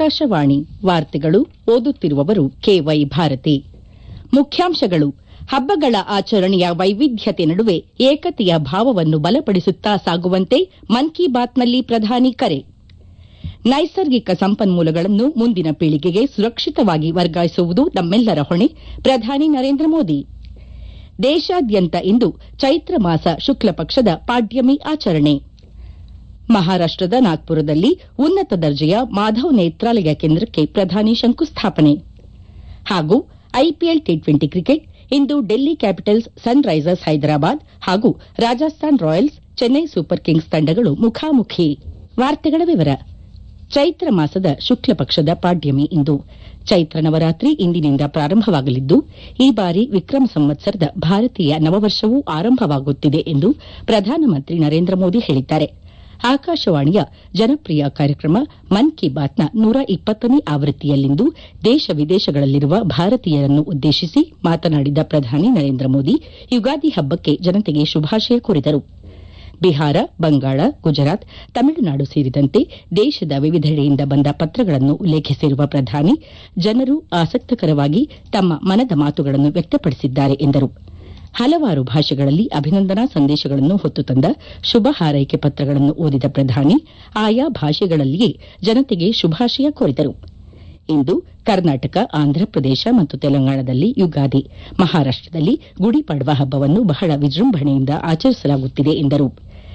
ಆಕಾಶವಾಣಿ ವಾರ್ತೆಗಳು ಓದುತ್ತಿರುವವರು ಕೆವೈ ಭಾರತಿ ಮುಖ್ಯಾಂಶಗಳು ಹಬ್ಬಗಳ ಆಚರಣೆಯ ವೈವಿಧ್ಯತೆ ನಡುವೆ ಏಕತೆಯ ಭಾವವನ್ನು ಬಲಪಡಿಸುತ್ತಾ ಸಾಗುವಂತೆ ಮನ್ ಕಿ ಬಾತ್ನಲ್ಲಿ ಪ್ರಧಾನಿ ಕರೆ ನೈಸರ್ಗಿಕ ಸಂಪನ್ಮೂಲಗಳನ್ನು ಮುಂದಿನ ಪೀಳಿಗೆಗೆ ಸುರಕ್ಷಿತವಾಗಿ ವರ್ಗಾಯಿಸುವುದು ನಮ್ಮೆಲ್ಲರ ಹೊಣೆ ಪ್ರಧಾನಿ ನರೇಂದ್ರ ಮೋದಿ ದೇಶಾದ್ಯಂತ ಇಂದು ಚೈತ್ರ ಮಾಸ ಶುಕ್ಲ ಪಕ್ಷದ ಪಾಡ್ಯಮಿ ಆಚರಣೆ ಮಹಾರಾಷ್ಟದ ನಾಗ್ಪುರದಲ್ಲಿ ಉನ್ನತ ದರ್ಜೆಯ ಮಾಧವ್ ನೇತ್ರಾಲಯ ಕೇಂದ್ರಕ್ಕೆ ಪ್ರಧಾನಿ ಶಂಕುಸ್ಥಾಪನೆ ಹಾಗೂ ಐಪಿಎಲ್ ಟಿ ಟ್ವೆಂಟಿ ಕ್ರಿಕೆಟ್ ಇಂದು Delhi Capitals Sunrisers Hyderabad ಹಾಗೂ Rajasthan Royals Chennai Super Kings ತಂಡಗಳು ಮುಖಾಮುಖಿ ವಾರ್ತೆಗಳ ವಿವರ ಚೈತ್ರ ಮಾಸದ ಶುಕ್ಲ ಪಕ್ಷದ ಪಾಡ್ಯಮಿ ಇಂದು ಚೈತ್ರ ನವರಾತ್ರಿ ಇಂದಿನಿಂದ ಪ್ರಾರಂಭವಾಗಲಿದ್ದು ಈ ಬಾರಿ ವಿಕ್ರಮ ಸಂವತ್ಸರದ ಭಾರತೀಯ ನವವರ್ಷವೂ ಆರಂಭವಾಗುತ್ತಿದೆ ಎಂದು ಪ್ರಧಾನಮಂತ್ರಿ ನರೇಂದ್ರ ಮೋದಿ ಹೇಳಿದ್ದಾರೆ ಆಕಾಶವಾಣಿಯ ಜನಪ್ರಿಯ ಕಾರ್ಯಕ್ರಮ ಮನ್ ಕಿ ಬಾತ್ನ ನೂರ ಇಪ್ಪತ್ತನೇ ಆವೃತ್ತಿಯಲ್ಲಿಂದು ದೇಶ ವಿದೇಶಗಳಲ್ಲಿರುವ ಭಾರತೀಯರನ್ನು ಉದ್ದೇಶಿಸಿ ಮಾತನಾಡಿದ ಪ್ರಧಾನಿ ನರೇಂದ್ರ ಮೋದಿ ಯುಗಾದಿ ಹಬ್ಬಕ್ಕೆ ಜನತೆಗೆ ಶುಭಾಶಯ ಕೋರಿದರು ಬಿಹಾರ ಬಂಗಾಳ ಗುಜರಾತ್ ತಮಿಳುನಾಡು ಸೇರಿದಂತೆ ದೇಶದ ವಿವಿಧೆಡೆಯಿಂದ ಬಂದ ಪತ್ರಗಳನ್ನು ಉಲ್ಲೇಖಿಸಿರುವ ಪ್ರಧಾನಿ ಜನರು ಆಸಕ್ತಕರವಾಗಿ ತಮ್ಮ ಮನದ ಮಾತುಗಳನ್ನು ವ್ಯಕ್ತಪಡಿಸಿದ್ದಾರೆ ಎಂದರು ಹಲವಾರು ಭಾಷೆಗಳಲ್ಲಿ ಅಭಿನಂದನಾ ಸಂದೇಶಗಳನ್ನು ಹೊತ್ತು ತಂದ ಶುಭ ಹಾರೈಕೆ ಪತ್ರಗಳನ್ನು ಓದಿದ ಪ್ರಧಾನಿ ಆಯಾ ಭಾಷೆಗಳಲ್ಲಿಯೇ ಜನತೆಗೆ ಶುಭಾಶಯ ಕೋರಿದರು ಇಂದು ಕರ್ನಾಟಕ ಆಂಧ್ರಪ್ರದೇಶ ಮತ್ತು ತೆಲಂಗಾಣದಲ್ಲಿ ಯುಗಾದಿ ಮಹಾರಾಷ್ಟದಲ್ಲಿ ಗುಡಿ ಪಡ್ವಾ ಹಬ್ಬವನ್ನು ಬಹಳ ವಿಜೃಂಭಣೆಯಿಂದ ಆಚರಿಸಲಾಗುತ್ತಿದೆ ಎಂದರು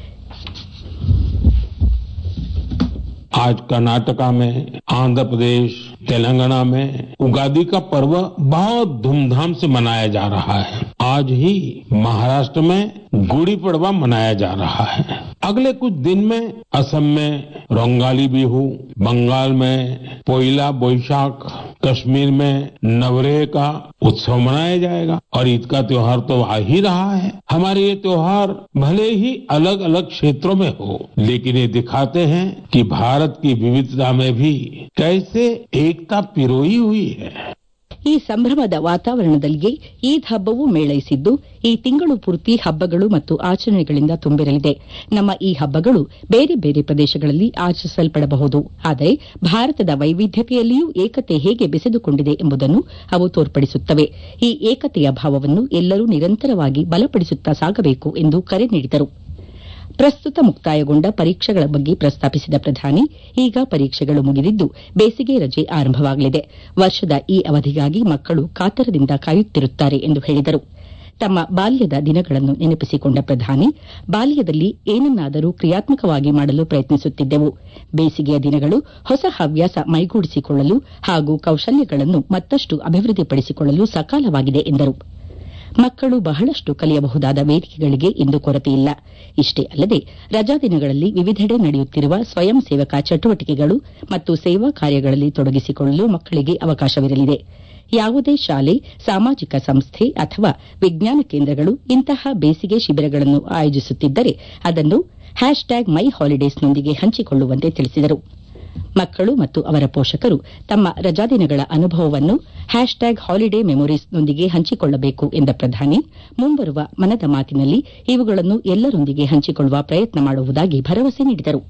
आज कर्नाटका में आंध्र प्रदेश तेलंगाना में उगादी का पर्व बहुत धूमधाम से मनाया जा रहा है आज ही महाराष्ट्र में गुड़ी पड़वा मनाया जा रहा है अगले कुछ दिन में असम में रोंगाली बिहू बंगाल में पोइला बोईशाख कश्मीर में नवरेह का उत्सव मनाया जाएगा और ईद का त्योहार तो आ ही रहा है हमारे ये त्योहार भले ही अलग अलग क्षेत्रों में हो लेकिन ये दिखाते हैं कि भारत की विविधता में भी कैसे एकता पिरोई हुई है ಈ ಸಂಭ್ರಮದ ವಾತಾವರಣದಲ್ಲಿಯೇ ಈದ್ ಹಬ್ಬವೂ ಮೇಳೈಸಿದ್ದು ಈ ತಿಂಗಳು ಪೂರ್ತಿ ಹಬ್ಬಗಳು ಮತ್ತು ಆಚರಣೆಗಳಿಂದ ತುಂಬಿರಲಿದೆ ನಮ್ಮ ಈ ಹಬ್ಬಗಳು ಬೇರೆ ಬೇರೆ ಪ್ರದೇಶಗಳಲ್ಲಿ ಆಚರಿಸಲ್ಪಡಬಹುದು ಆದರೆ ಭಾರತದ ವೈವಿಧ್ಯತೆಯಲ್ಲಿಯೂ ಏಕತೆ ಹೇಗೆ ಬೆಸೆದುಕೊಂಡಿದೆ ಎಂಬುದನ್ನು ಅವು ತೋರ್ಪಡಿಸುತ್ತವೆ ಈ ಏಕತೆಯ ಭಾವವನ್ನು ಎಲ್ಲರೂ ನಿರಂತರವಾಗಿ ಬಲಪಡಿಸುತ್ತಾ ಸಾಗಬೇಕು ಎಂದು ಕರೆ ನೀಡಿದರು ಪ್ರಸ್ತುತ ಮುಕ್ತಾಯಗೊಂಡ ಪರೀಕ್ಷೆಗಳ ಬಗ್ಗೆ ಪ್ರಸ್ತಾಪಿಸಿದ ಪ್ರಧಾನಿ ಈಗ ಪರೀಕ್ಷೆಗಳು ಮುಗಿದಿದ್ದು ಬೇಸಿಗೆ ರಜೆ ಆರಂಭವಾಗಲಿದೆ ವರ್ಷದ ಈ ಅವಧಿಗಾಗಿ ಮಕ್ಕಳು ಕಾತರದಿಂದ ಕಾಯುತ್ತಿರುತ್ತಾರೆ ಎಂದು ಹೇಳಿದರು ತಮ್ಮ ಬಾಲ್ಯದ ದಿನಗಳನ್ನು ನೆನಪಿಸಿಕೊಂಡ ಪ್ರಧಾನಿ ಬಾಲ್ಯದಲ್ಲಿ ಏನನ್ನಾದರೂ ಕ್ರಿಯಾತ್ಮಕವಾಗಿ ಮಾಡಲು ಪ್ರಯತ್ನಿಸುತ್ತಿದ್ದೆವು ಬೇಸಿಗೆಯ ದಿನಗಳು ಹೊಸ ಹವ್ಯಾಸ ಮೈಗೂಡಿಸಿಕೊಳ್ಳಲು ಹಾಗೂ ಕೌಶಲ್ಯಗಳನ್ನು ಮತ್ತಷ್ಟು ಅಭಿವೃದ್ಧಿಪಡಿಸಿಕೊಳ್ಳಲು ಸಕಾಲವಾಗಿದೆ ಎಂದರು ಮಕ್ಕಳು ಬಹಳಷ್ಟು ಕಲಿಯಬಹುದಾದ ವೇದಿಕೆಗಳಿಗೆ ಇಂದು ಕೊರತೆಯಿಲ್ಲ ಇಷ್ಟೇ ಅಲ್ಲದೆ ರಜಾದಿನಗಳಲ್ಲಿ ವಿವಿಧೆಡೆ ನಡೆಯುತ್ತಿರುವ ಸ್ವಯಂ ಸೇವಕ ಚಟುವಟಿಕೆಗಳು ಮತ್ತು ಸೇವಾ ಕಾರ್ಯಗಳಲ್ಲಿ ತೊಡಗಿಸಿಕೊಳ್ಳಲು ಮಕ್ಕಳಿಗೆ ಅವಕಾಶವಿರಲಿದೆ ಯಾವುದೇ ಶಾಲೆ ಸಾಮಾಜಿಕ ಸಂಸ್ಥೆ ಅಥವಾ ವಿಜ್ಞಾನ ಕೇಂದ್ರಗಳು ಇಂತಹ ಬೇಸಿಗೆ ಶಿಬಿರಗಳನ್ನು ಆಯೋಜಿಸುತ್ತಿದ್ದರೆ ಅದನ್ನು ಹ್ಯಾಶ್ಟ್ಯಾಗ್ ಮೈ ಹಾಲಿಡೇಸ್ನೊಂದಿಗೆ ಹಂಚಿಕೊಳ್ಳುವಂತೆ ತಿಳಿಸಿದರು ಮಕ್ಕಳು ಮತ್ತು ಅವರ ಪೋಷಕರು ತಮ್ಮ ರಜಾದಿನಗಳ ಅನುಭವವನ್ನು ಹ್ಯಾಶ್ಟ್ಯಾಗ್ ಹಾಲಿಡೇ ಮೆಮೊರೀಸ್ನೊಂದಿಗೆ ಹಂಚಿಕೊಳ್ಳಬೇಕು ಎಂದ ಪ್ರಧಾನಿ ಮುಂಬರುವ ಮನದ ಮಾತಿನಲ್ಲಿ ಇವುಗಳನ್ನು ಎಲ್ಲರೊಂದಿಗೆ ಹಂಚಿಕೊಳ್ಳುವ ಪ್ರಯತ್ನ ಮಾಡುವುದಾಗಿ ಭರವಸೆ ನೀಡಿದರು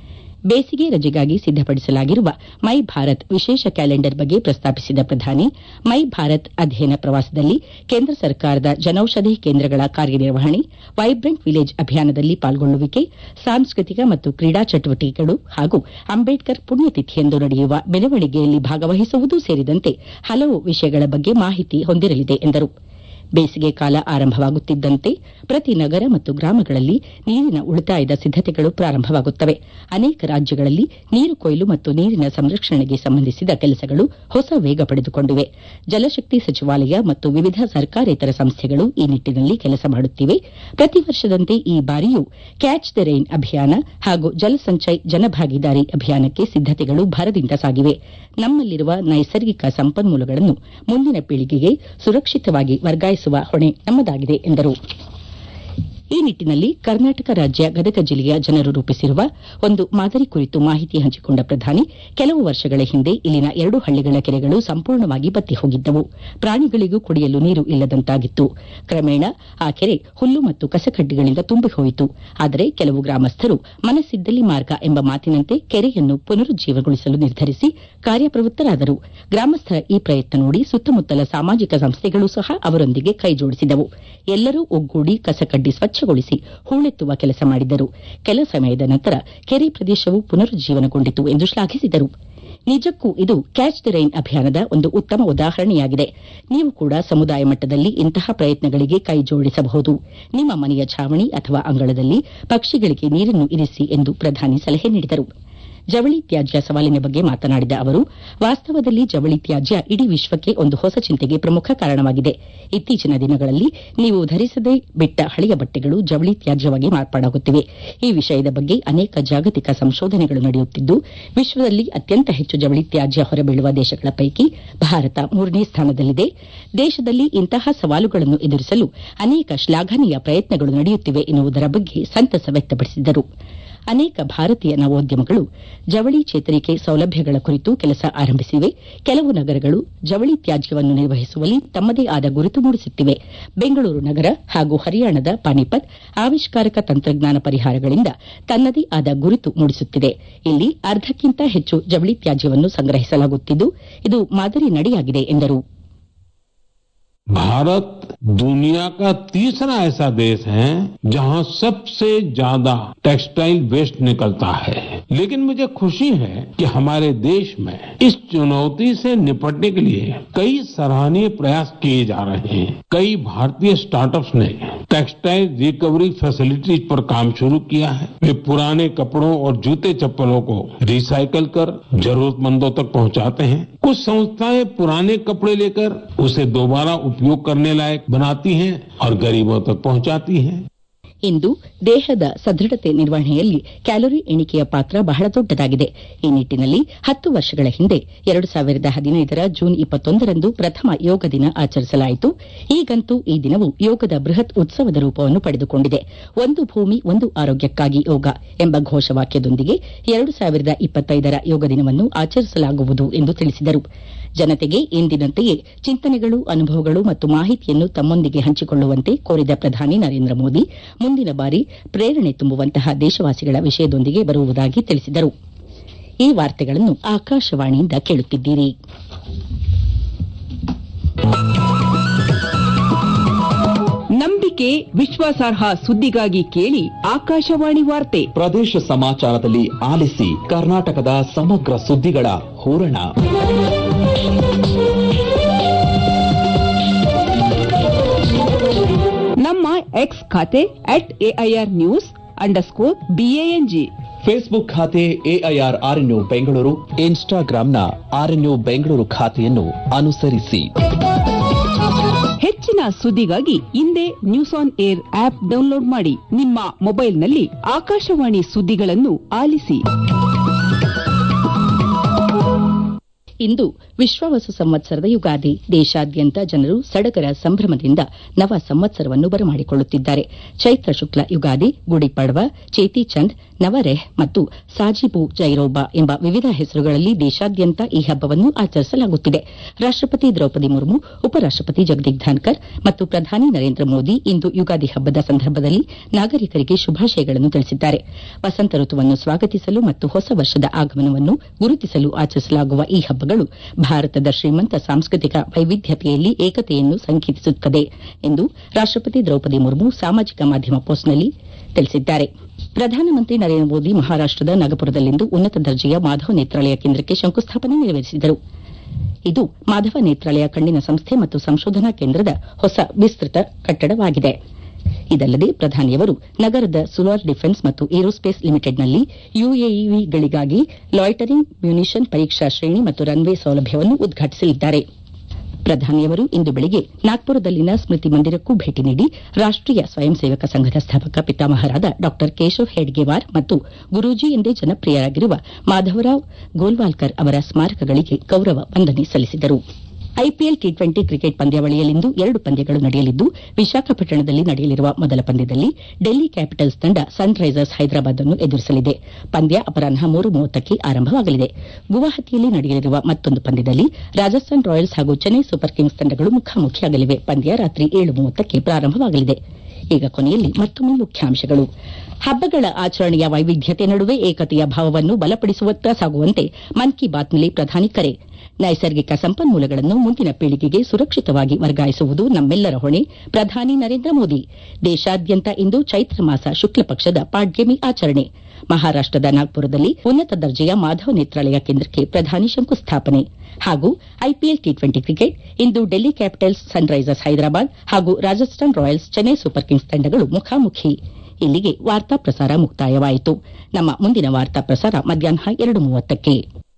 ಬೇಸಿಗೆ ರಜೆಗಾಗಿ ಸಿದ್ದಪಡಿಸಲಾಗಿರುವ ಮೈ ಭಾರತ್ ವಿಶೇಷ ಕ್ಯಾಲೆಂಡರ್ ಬಗ್ಗೆ ಪ್ರಸ್ತಾಪಿಸಿದ ಪ್ರಧಾನಿ ಮೈ ಭಾರತ್ ಅಧ್ಯಯನ ಪ್ರವಾಸದಲ್ಲಿ ಕೇಂದ್ರ ಸರ್ಕಾರದ ಜನೌಷಧಿ ಕೇಂದ್ರಗಳ ಕಾರ್ಯನಿರ್ವಹಣೆ ವೈಬ್ರೆಂಟ್ ವಿಲೇಜ್ ಅಭಿಯಾನದಲ್ಲಿ ಪಾಲ್ಗೊಳ್ಳುವಿಕೆ ಸಾಂಸ್ಕೃತಿಕ ಮತ್ತು ಕ್ರೀಡಾ ಚಟುವಟಿಕೆಗಳು ಹಾಗೂ ಅಂಬೇಡ್ಕರ್ ಪುಣ್ಯತಿಥಿಯಂದು ನಡೆಯುವ ಮೆರವಣಿಗೆಯಲ್ಲಿ ಭಾಗವಹಿಸುವುದೂ ಸೇರಿದಂತೆ ಹಲವು ವಿಷಯಗಳ ಬಗ್ಗೆ ಮಾಹಿತಿ ಹೊಂದಿರಲಿದೆ ಎಂದರು ಬೇಸಿಗೆ ಕಾಲ ಆರಂಭವಾಗುತ್ತಿದ್ದಂತೆ ಪ್ರತಿ ನಗರ ಮತ್ತು ಗ್ರಾಮಗಳಲ್ಲಿ ನೀರಿನ ಉಳಿತಾಯದ ಸಿದ್ದತೆಗಳು ಪ್ರಾರಂಭವಾಗುತ್ತವೆ ಅನೇಕ ರಾಜ್ಯಗಳಲ್ಲಿ ನೀರು ಕೊಯ್ಲು ಮತ್ತು ನೀರಿನ ಸಂರಕ್ಷಣೆಗೆ ಸಂಬಂಧಿಸಿದ ಕೆಲಸಗಳು ಹೊಸ ವೇಗ ಪಡೆದುಕೊಂಡಿವೆ ಜಲಶಕ್ತಿ ಸಚಿವಾಲಯ ಮತ್ತು ವಿವಿಧ ಸರ್ಕಾರೇತರ ಸಂಸ್ಥೆಗಳು ಈ ನಿಟ್ಟಿನಲ್ಲಿ ಕೆಲಸ ಮಾಡುತ್ತಿವೆ ಪ್ರತಿ ವರ್ಷದಂತೆ ಈ ಬಾರಿಯೂ ಕ್ಯಾಚ್ ದ ರೈನ್ ಅಭಿಯಾನ ಹಾಗೂ ಜಲ ಸಂಚಯ್ ಜನಭಾಗಿದಾರಿ ಅಭಿಯಾನಕ್ಕೆ ಸಿದ್ದತೆಗಳು ಭರದಿಂದ ಸಾಗಿವೆ ನಮ್ಮಲ್ಲಿರುವ ನೈಸರ್ಗಿಕ ಸಂಪನ್ಮೂಲಗಳನ್ನು ಮುಂದಿನ ಪೀಳಿಗೆಗೆ ಸುರಕ್ಷಿತವಾಗಿ ವರ್ಗಾಯಿಸುವ ಹೊಣೆ ನಮ್ಮದಾಗಿದೆ ಎಂದರು ಈ ನಿಟ್ಟಿನಲ್ಲಿ ಕರ್ನಾಟಕ ರಾಜ್ಯ ಗದಗ ಜಿಲ್ಲೆಯ ಜನರು ರೂಪಿಸಿರುವ ಒಂದು ಮಾದರಿ ಕುರಿತು ಮಾಹಿತಿ ಹಂಚಿಕೊಂಡ ಪ್ರಧಾನಿ ಕೆಲವು ವರ್ಷಗಳ ಹಿಂದೆ ಇಲ್ಲಿನ ಎರಡು ಹಳ್ಳಿಗಳ ಕೆರೆಗಳು ಸಂಪೂರ್ಣವಾಗಿ ಬತ್ತಿ ಹೋಗಿದ್ದವು ಪ್ರಾಣಿಗಳಿಗೂ ಕುಡಿಯಲು ನೀರು ಇಲ್ಲದಂತಾಗಿತ್ತು ಕ್ರಮೇಣ ಆ ಕೆರೆ ಹುಲ್ಲು ಮತ್ತು ಕಸಕಡ್ಡಿಗಳಿಂದ ತುಂಬಿ ಹೋಯಿತು ಆದರೆ ಕೆಲವು ಗ್ರಾಮಸ್ಥರು ಮನಸ್ಸಿದ್ದಲ್ಲಿ ಮಾರ್ಗ ಎಂಬ ಮಾತಿನಂತೆ ಕೆರೆಯನ್ನು ಪುನರುಜ್ಜೀವಗೊಳಿಸಲು ನಿರ್ಧರಿಸಿ ಕಾರ್ಯಪ್ರವೃತ್ತರಾದರು ಗ್ರಾಮಸ್ಥರ ಈ ಪ್ರಯತ್ನ ನೋಡಿ ಸುತ್ತಮುತ್ತಲ ಸಾಮಾಜಿಕ ಸಂಸ್ಥೆಗಳು ಸಹ ಅವರೊಂದಿಗೆ ಕೈಜೋಡಿಸಿದವು ಎಲ್ಲರೂ ಒಗ್ಗೂಡಿ ಕಸಕಡ್ಡಿ ಸ್ವಚ್ಛಗೊಳಿಸಿ ಹೂಳೆತ್ತುವ ಕೆಲಸ ಮಾಡಿದರು ಕೆಲ ಸಮಯದ ನಂತರ ಕೆರೆ ಪ್ರದೇಶವು ಪುನರುಜ್ಜೀವನಗೊಂಡಿತು ಎಂದು ಶ್ಲಾಘಿಸಿದರು ನಿಜಕ್ಕೂ ಇದು ಕ್ಯಾಚ್ ದಿ ರೈನ್ ಅಭಿಯಾನದ ಒಂದು ಉತ್ತಮ ಉದಾಹರಣೆಯಾಗಿದೆ ನೀವು ಕೂಡ ಸಮುದಾಯ ಮಟ್ಟದಲ್ಲಿ ಇಂತಹ ಪ್ರಯತ್ನಗಳಿಗೆ ಕೈ ಜೋಡಿಸಬಹುದು ನಿಮ್ಮ ಮನೆಯ ಛಾವಣಿ ಅಥವಾ ಅಂಗಳದಲ್ಲಿ ಪಕ್ಷಿಗಳಿಗೆ ನೀರನ್ನು ಇರಿಸಿ ಎಂದು ಪ್ರಧಾನಿ ಸಲಹೆ ನೀಡಿದರು ಜವಳಿ ತ್ಯಾಜ್ಯ ಸವಾಲಿನ ಬಗ್ಗೆ ಮಾತನಾಡಿದ ಅವರು ವಾಸ್ತವದಲ್ಲಿ ಜವಳಿ ತ್ಯಾಜ್ಯ ಇಡೀ ವಿಶ್ವಕ್ಕೆ ಒಂದು ಹೊಸ ಚಿಂತೆಗೆ ಪ್ರಮುಖ ಕಾರಣವಾಗಿದೆ ಇತ್ತೀಚಿನ ದಿನಗಳಲ್ಲಿ ನೀವು ಧರಿಸದೇ ಬಿಟ್ಟ ಹಳೆಯ ಬಟ್ಟೆಗಳು ಜವಳಿ ತ್ಯಾಜ್ಯವಾಗಿ ಮಾರ್ಪಾಡಾಗುತ್ತಿವೆ ಈ ವಿಷಯದ ಬಗ್ಗೆ ಅನೇಕ ಜಾಗತಿಕ ಸಂಶೋಧನೆಗಳು ನಡೆಯುತ್ತಿದ್ದು ವಿಶ್ವದಲ್ಲಿ ಅತ್ಯಂತ ಹೆಚ್ಚು ಜವಳಿ ತ್ಯಾಜ್ಯ ಹೊರಬೀಳುವ ದೇಶಗಳ ಪೈಕಿ ಭಾರತ ಮೂರನೇ ಸ್ಥಾನದಲ್ಲಿದೆ ದೇಶದಲ್ಲಿ ಇಂತಹ ಸವಾಲುಗಳನ್ನು ಎದುರಿಸಲು ಅನೇಕ ಶ್ಲಾಘನೀಯ ಪ್ರಯತ್ನಗಳು ನಡೆಯುತ್ತಿವೆ ಎನ್ನುವುದರ ಬಗ್ಗೆ ಸಂತಸ ವ್ಯಕ್ತಪಡಿಸಿದರು ಅನೇಕ ಭಾರತೀಯ ನವೋದ್ಯಮಗಳು ಜವಳಿ ಚೇತರಿಕೆ ಸೌಲಭ್ಯಗಳ ಕುರಿತು ಕೆಲಸ ಆರಂಭಿಸಿವೆ ಕೆಲವು ನಗರಗಳು ಜವಳಿ ತ್ಯಾಜ್ಯವನ್ನು ನಿರ್ವಹಿಸುವಲ್ಲಿ ತಮ್ಮದೇ ಆದ ಗುರುತು ಮೂಡಿಸುತ್ತಿವೆ ಬೆಂಗಳೂರು ನಗರ ಹಾಗೂ ಹರಿಯಾಣದ ಪಾನಿಪತ್ ಆವಿಷ್ಕಾರಕ ತಂತ್ರಜ್ಞಾನ ಪರಿಹಾರಗಳಿಂದ ತನ್ನದೇ ಆದ ಗುರುತು ಮೂಡಿಸುತ್ತಿದೆ ಇಲ್ಲಿ ಅರ್ಧಕ್ಕಿಂತ ಹೆಚ್ಚು ಜವಳಿ ತ್ಯಾಜ್ಯವನ್ನು ಸಂಗ್ರಹಿಸಲಾಗುತ್ತಿದ್ದು ಇದು ಮಾದರಿ ನಡೆಯಾಗಿದೆ ಎಂದರು भारत दुनिया का तीसरा ऐसा देश है जहां सबसे ज्यादा टेक्सटाइल वेस्ट निकलता है लेकिन मुझे खुशी है कि हमारे देश में इस चुनौती से निपटने के लिए कई सराहनीय प्रयास किए जा रहे हैं कई भारतीय स्टार्टअप्स ने टेक्सटाइल रिकवरी फैसिलिटीज पर काम शुरू किया है वे पुराने कपड़ों और जूते चप्पलों को रिसाइकल कर जरूरतमंदों तक पहुंचाते हैं कुछ संस्थाएं पुराने कपड़े लेकर उसे दोबारा उपयोग करने लायक बनाती हैं और गरीबों तक पहुंचाती हैं ಇಂದು ದೇಹದ ಸದೃಢತೆ ನಿರ್ವಹಣೆಯಲ್ಲಿ ಕ್ಯಾಲೋರಿ ಎಣಿಕೆಯ ಪಾತ್ರ ಬಹಳ ದೊಡ್ಡದಾಗಿದೆ ಈ ನಿಟ್ಟಿನಲ್ಲಿ ಹತ್ತು ವರ್ಷಗಳ ಹಿಂದೆ ಎರಡು ಸಾವಿರದ ಹದಿನೈದರ ಜೂನ್ ಇಪ್ಪತ್ತೊಂದರಂದು ಪ್ರಥಮ ಯೋಗ ದಿನ ಆಚರಿಸಲಾಯಿತು ಈಗಂತೂ ಈ ದಿನವು ಯೋಗದ ಬೃಹತ್ ಉತ್ಸವದ ರೂಪವನ್ನು ಪಡೆದುಕೊಂಡಿದೆ ಒಂದು ಭೂಮಿ ಒಂದು ಆರೋಗ್ಯಕ್ಕಾಗಿ ಯೋಗ ಎಂಬ ಘೋಷವಾಕ್ಯದೊಂದಿಗೆ ಎರಡು ಸಾವಿರದ ಇಪ್ಪತ್ತೈದರ ಯೋಗ ದಿನವನ್ನು ಆಚರಿಸಲಾಗುವುದು ಎಂದು ತಿಳಿಸಿದರು ಜನತೆಗೆ ಎಂದಿನಂತೆಯೇ ಚಿಂತನೆಗಳು ಅನುಭವಗಳು ಮತ್ತು ಮಾಹಿತಿಯನ್ನು ತಮ್ಮೊಂದಿಗೆ ಹಂಚಿಕೊಳ್ಳುವಂತೆ ಕೋರಿದ ಪ್ರಧಾನಿ ನರೇಂದ್ರ ಮೋದಿ ಮುಂದಿನ ಬಾರಿ ಪ್ರೇರಣೆ ತುಂಬುವಂತಹ ದೇಶವಾಸಿಗಳ ವಿಷಯದೊಂದಿಗೆ ಬರುವುದಾಗಿ ತಿಳಿಸಿದರು ಈ ವಾರ್ತೆಗಳನ್ನು ಆಕಾಶವಾಣಿಯಿಂದ ಕೇಳುತ್ತಿದ್ದೀರಿ ನಂಬಿಕೆ ವಿಶ್ವಾಸಾರ್ಹ ಸುದ್ದಿಗಾಗಿ ಕೇಳಿ ಆಕಾಶವಾಣಿ ವಾರ್ತೆ ಪ್ರದೇಶ ಸಮಾಚಾರದಲ್ಲಿ ಆಲಿಸಿ ಕರ್ನಾಟಕದ ಸಮಗ್ರ ಸುದ್ದಿಗಳ ಹೂರಣ ನಮ್ಮ ಎಕ್ಸ್ ಖಾತೆ at AIR news underscore BANG Facebook ಖಾತೆ ಎಐಆರ್ ಆರ್ಎನ್ಯು ಬೆಂಗಳೂರು ಇನ್ಸ್ಟಾಗ್ರಾಂನ ಆರ್ಎನ್ಯು ಬೆಂಗಳೂರು ಖಾತೆಯನ್ನು ಅನುಸರಿಸಿ ಹೆಚ್ಚಿನ ಸುದ್ದಿಗಾಗಿ ಹಿಂದೆ news on air app download ಮಾಡಿ ನಿಮ್ಮ ಮೊಬೈಲ್ನಲ್ಲಿ ಆಕಾಶವಾಣಿ ಸುದ್ದಿಗಳನ್ನು ಆಲಿಸಿ ಇಂದು ವಿಶ್ವಾವಸು ಸಂವತ್ಸರದ ಯುಗಾದಿ ದೇಶಾದ್ಯಂತ ಜನರು ಸಡಗರ ಸಂಭ್ರಮದಿಂದ ನವ ಸಂವತ್ಸರವನ್ನು ಬರಮಾಡಿಕೊಳ್ಳುತ್ತಿದ್ದಾರೆ ಚೈತ್ರ ಶುಕ್ಲ ಯುಗಾದಿ ಗುಡಿ ಪಡ್ವಾ ಚೇತಿ ಚಂದ್ ನವರೆಹ್ ಮತ್ತು ಸಾಜಿಬು ಜೈರೋಬಾ ಎಂಬ ವಿವಿಧ ಹೆಸರುಗಳಲ್ಲಿ ದೇಶಾದ್ಯಂತ ಈ ಹಬ್ಬವನ್ನು ಆಚರಿಸಲಾಗುತ್ತಿದೆ ರಾಷ್ಟಪತಿ ದ್ರೌಪದಿ ಮುರ್ಮು ಉಪರಾಷ್ಟಪತಿ ಜಗದೀಪ್ ಧಾನ್ಕರ್ ಮತ್ತು ಪ್ರಧಾನಿ ನರೇಂದ್ರ ಮೋದಿ ಇಂದು ಯುಗಾದಿ ಹಬ್ಬದ ಸಂದರ್ಭದಲ್ಲಿ ನಾಗರಿಕರಿಗೆ ಶುಭಾಶಯಗಳನ್ನು ತಿಳಿಸಿದ್ದಾರೆ ವಸಂತ ಋತುವನ್ನು ಸ್ವಾಗತಿಸಲು ಮತ್ತು ಹೊಸ ವರ್ಷದ ಆಗಮನವನ್ನು ಗುರುತಿಸಲು ಆಚರಿಸಲಾಗುವ ಈ ಹಬ್ಬಗಳು ಭಾರತದ ಶ್ರೀಮಂತ ಸಾಂಸ್ಕೃತಿಕ ವೈವಿಧ್ಯತೆಯಲ್ಲಿ ಏಕತೆಯನ್ನು ಸಂಕೇತಿಸುತ್ತದೆ ಎಂದು ರಾಷ್ಟಪತಿ ದ್ರೌಪದಿ ಮುರ್ಮು ಸಾಮಾಜಿಕ ಮಾಧ್ಯಮ ಪೋಸ್ಟ್ನಲ್ಲಿ ತಿಳಿಸಿದ್ದಾರೆ ಪ್ರಧಾನಮಂತ್ರಿ ನರೇಂದ್ರ ಮೋದಿ ಮಹಾರಾಷ್ಟದ ನಗಪುರದಲ್ಲಿಂದು ಉನ್ನತ ದರ್ಜೆಯ ಮಾಧವ ನೇತ್ರಾಲಯ ಕೇಂದ್ರಕ್ಕೆ ಶಂಕುಸ್ಥಾಪನೆ ನೆರವೇರಿಸಿದರು ಇದು ಮಾಧವ ನೇತ್ರಾಲಯ ಕಣ್ಣಿನ ಸಂಸ್ಥೆ ಮತ್ತು ಸಂಶೋಧನಾ ಕೇಂದ್ರದ ಹೊಸ ವಿಸ್ತೃತ ಕಟ್ಟಡವಾಗಿದೆ ಇದಲ್ಲದೆ ಪ್ರಧಾನಿಯವರು ನಗರದ ಸುಲಾರ್ ಡಿಫೆನ್ಸ್ ಮತ್ತು ಏರೋಸ್ಪೇಸ್ ಲಿಮಿಟೆಡ್ನಲ್ಲಿ ಯುಎಇವಿಗಳಿಗಾಗಿ ಲಾಯ್ಟರಿಂಗ್ ಮ್ಯುನಿಷನ್ ಪರೀಕ್ಷಾ ಶ್ರೇಣಿ ಮತ್ತು ರನ್ವೇ ಸೌಲಭ್ಯವನ್ನು ಉದ್ಘಾಟಿಸಲಿದ್ದಾರೆ ಪ್ರಧಾನಿಯವರು ಇಂದು ಬೆಳಿಗ್ಗೆ ನಾಗ್ಪುರದಲ್ಲಿನ ಸ್ಮೃತಿ ಮಂದಿರಕ್ಕೂ ಭೇಟಿ ನೀಡಿ ರಾಷ್ಟೀಯ ಸ್ವಯಂ ಸೇವಕ ಸಂಘದ ಸ್ಥಾಪಕ ಪಿತಾಮಹರಾದ ಡಾ ಕೇಶವ್ ಹೆಡ್ಗೇವಾರ್ ಮತ್ತು ಗುರೂಜಿ ಎಂದೇ ಜನಪ್ರಿಯರಾಗಿರುವ ಮಾಧವರಾವ್ ಗೋಲ್ವಾಲ್ಕರ್ ಅವರ ಸ್ಮಾರಕಗಳಿಗೆ ಗೌರವ ವಂದನೆ ಸಲ್ಲಿಸಿದರು ಐಪಿಎಲ್ ಟಿ ಟ್ವೆಂಟಿ ಕ್ರಿಕೆಟ್ ಪಂದ್ಯಾವಳಿಯಲ್ಲಿಂದು ಎರಡು ಪಂದ್ಯಗಳು ನಡೆಯಲಿದ್ದು ವಿಶಾಖಪಟ್ಟಣದಲ್ಲಿ ನಡೆಯಲಿರುವ ಮೊದಲ ಪಂದ್ಯದಲ್ಲಿ ಡೆಲ್ಲಿ ಕ್ಯಾಪಿಟಲ್ಸ್ ತಂಡ ಸನ್ ರೈಸರ್ಸ್ ಹೈದರಾಬಾದ್ ಅನ್ನು ಎದುರಿಸಲಿದೆ ಪಂದ್ಯ ಅಪರಾಹ್ನ ಮೂರು ಮೂವತ್ತಕ್ಕೆ ಆರಂಭವಾಗಲಿದೆ ಗುವಾಹತಿಯಲ್ಲಿ ನಡೆಯಲಿರುವ ಮತ್ತೊಂದು ಪಂದ್ಯದಲ್ಲಿ ರಾಜಸ್ಥಾನ್ ರಾಯಲ್ಸ್ ಹಾಗೂ ಚೆನ್ನೈ ಸೂಪರ್ ಕಿಂಗ್ಸ್ ತಂಡಗಳು ಮುಖಾಮುಖಿಯಾಗಲಿವೆ ಪಂದ್ಯ ರಾತ್ರಿ ಏಳು ಮೂವತ್ತಕ್ಕೆ ಪ್ರಾರಂಭವಾಗಲಿದೆ ಈಗ ಕೊನೆಯಲ್ಲಿ ಮತ್ತೊಮ್ಮೆ ಮುಖ್ಯಾಂಶಗಳು ಹಬ್ಬಗಳ ಆಚರಣೆಯ ವೈವಿಧ್ಯತೆ ನಡುವೆ ಏಕತೆಯ ಭಾವವನ್ನು ಬಲಪಡಿಸುವತ್ತ ಸಾಗುವಂತೆ ಮನ್ ಕಿ ಬಾತ್ನಲ್ಲಿ ಪ್ರಧಾನಿ ಕರೆ ನೈಸರ್ಗಿಕ ಸಂಪನ್ಮೂಲಗಳನ್ನು ಮುಂದಿನ ಪೀಳಿಗೆಗೆ ಸುರಕ್ಷಿತವಾಗಿ ವರ್ಗಾಯಿಸುವುದು ನಮ್ಮೆಲ್ಲರ ಹೊಣೆ ಪ್ರಧಾನಿ ನರೇಂದ್ರ ಮೋದಿ ದೇಶಾದ್ಯಂತ ಇಂದು ಚೈತ್ರ ಮಾಸ ಶುಕ್ಲ ಪಕ್ಷದ ಪಾಡ್ಯಮಿ ಆಚರಣೆ ಮಹಾರಾಷ್ಟದ ನಾಗ್ಪುರದಲ್ಲಿ ಉನ್ನತ ದರ್ಜೆಯ ಮಾಧವ್ ನೇತ್ರಾಲಯ ಕೇಂದ್ರಕ್ಕೆ ಪ್ರಧಾನಿ ಶಂಕುಸ್ಥಾಪನೆ ಹಾಗೂ ಐಪಿಎಲ್ ಟಿ ಟ್ವೆಂಟಿ ಕ್ರಿಕೆಟ್ ಇಂದು Delhi Capitals Sunrisers Hyderabad ಹಾಗೂ Rajasthan Royals Chennai Super Kings ತಂಡಗಳು ಮುಖಾಮುಖಿ ಇಲ್ಲಿಗೆ ವಾರ್ತಾ ಪ್ರಸಾರ ಮುಕ್ತಾಯವಾಯಿತು ನಮ್ಮ ಮುಂದಿನ ವಾರ್ತಾ ಪ್ರಸಾರ ಮಧ್ಯಾಹ್ನ ಎರಡು ಮೂವತ್ತಕ್ಕೆ